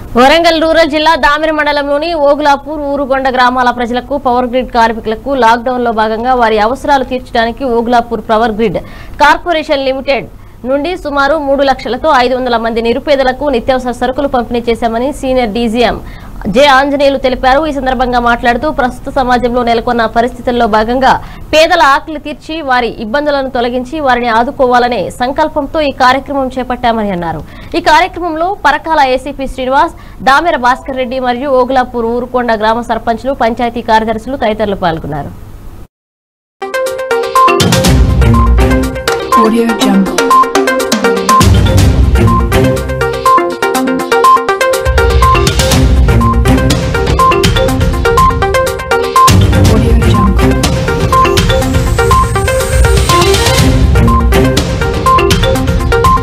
Warangal rural జిల్లా దామిరి మండలంలోని ఓగులాపూర్ ఊరుగొండ గ్రామాల ప్రజలకు పవర్ గ్రిడ్ కార్మికులకు లాక్డౌన్ లో భాగంగా వారి అవసరాలు తీర్చడానికి Ogulapur power grid corporation limited నుండి సుమారు మూడు లక్షలతో ఐదు వందల మంది నిరుపేదలకు నిత్యావసర సరుకులు పంపిణీ చేశామని సీనియర్ డీజీఎం జె ఆంజనేయులు తెలిపారు ఈ సందర్భంగా మాట్లాడుతూ ప్రస్తుత సమాజంలో నెలకొన్న పరిస్థితుల్లో భాగంగా పేదల ఆకలి తీర్చి వారి ఇబ్బందులను తొలగించి వారిని ఆదుకోవాలనే సంకల్పంతో ఈ కార్యక్రమం చేపట్టామని అన్నారు ఈ కార్యక్రమంలో పరకాల ఏసీపీ శ్రీనివాస్ దామెర భాస్కర్ రెడ్డి మరియు ఓగులాపూర్ ఊరుకొండ గ్రామ సర్పంచ్లు పంచాయతీ కార్యదర్శులు తదితరులు పాల్గొన్నారు Audio Jungle.